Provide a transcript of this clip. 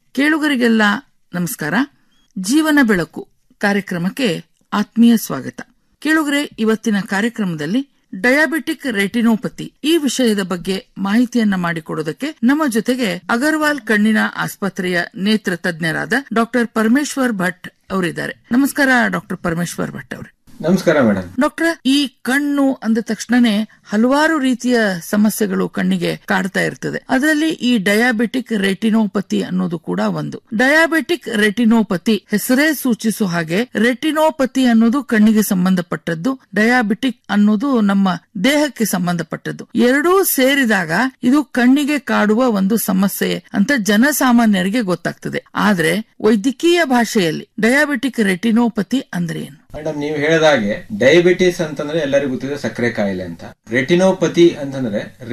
ಕೇಳುಗರಿಗೆಲ್ಲ ನಮಸ್ಕಾರ ಜೀವನ ಬೆಳಕು ಕಾರ್ಯಕ್ರಮಕ್ಕೆ ಆತ್ಮೀಯ ಸ್ವಾಗತ ಕೇಳುಗರೆ ಇವತ್ತಿನ ಕಾರ್ಯಕ್ರಮದಲ್ಲಿ ಡಯಾಬಿಟಿಕ್ ರೆಟಿನೋಪತಿ ಈ ವಿಷಯದ ಬಗ್ಗೆ ಮಾಹಿತಿಯನ್ನ ಮಾಡಿಕೊಡೋದಕ್ಕೆ ನಮ್ಮ ಜೊತೆಗೆ ಅಗರ್ವಾಲ್ ಕಣ್ಣಿನ ಆಸ್ಪತ್ರೆಯ ನೇತ್ರ ತಜ್ಞರಾದ ಡಾಕ್ಟರ್ ಪರಮೇಶ್ವರ್ ಭಟ್ ಅವರಿದ್ದಾರೆ ನಮಸ್ಕಾರ ಡಾಕ್ಟರ್ ಪರಮೇಶ್ವರ್ ಭಟ್ ಅವರೇ ನಮಸ್ಕಾರ ಮೇಡಮ್ ಡಾಕ್ಟರ್ ಈ ಕಣ್ಣು ಅಂದ ತಕ್ಷಣನೇ ಹಲವಾರು ರೀತಿಯ ಸಮಸ್ಯೆಗಳು ಕಣ್ಣಿಗೆ ಕಾಡ್ತಾ ಇರ್ತದೆ ಅದರಲ್ಲಿ ಈ ಡಯಾಬಿಟಿಕ್ ರೆಟಿನೋಪತಿ ಅನ್ನೋದು ಕೂಡ ಒಂದು ಡಯಾಬಿಟಿಕ್ ರೆಟಿನೋಪತಿ ಹೆಸರೇ ಸೂಚಿಸುವ ಹಾಗೆ ರೆಟಿನೋಪತಿ ಅನ್ನೋದು ಕಣ್ಣಿಗೆ ಸಂಬಂಧಪಟ್ಟದ್ದು ಡಯಾಬಿಟಿಕ್ ಅನ್ನೋದು ನಮ್ಮ ದೇಹಕ್ಕೆ ಸಂಬಂಧಪಟ್ಟದ್ದು ಎರಡೂ ಸೇರಿದಾಗ ಇದು ಕಣ್ಣಿಗೆ ಕಾಡುವ ಒಂದು ಸಮಸ್ಯೆ ಅಂತ ಜನಸಾಮಾನ್ಯರಿಗೆ ಗೊತ್ತಾಗ್ತದೆ ಆದ್ರೆ ವೈದ್ಯಕೀಯ ಭಾಷೆಯಲ್ಲಿ ಡಯಾಬಿಟಿಕ್ ರೆಟಿನೋಪತಿ ಅಂದ್ರೆ ಏನು ಮೇಡಮ್ ನೀವು ಹೇಳಿದಾಗೆ ಡಯಾಬಿಟಿಸ್ ಅಂತಂದ್ರೆ ಎಲ್ಲರಿಗೂ ಗೊತ್ತಿದೆ ಸಕ್ಕರೆ ಕಾಯಿಲೆ ಅಂತ ರೆಟಿನೋಪತಿ ಅಂತಂದ್ರೆ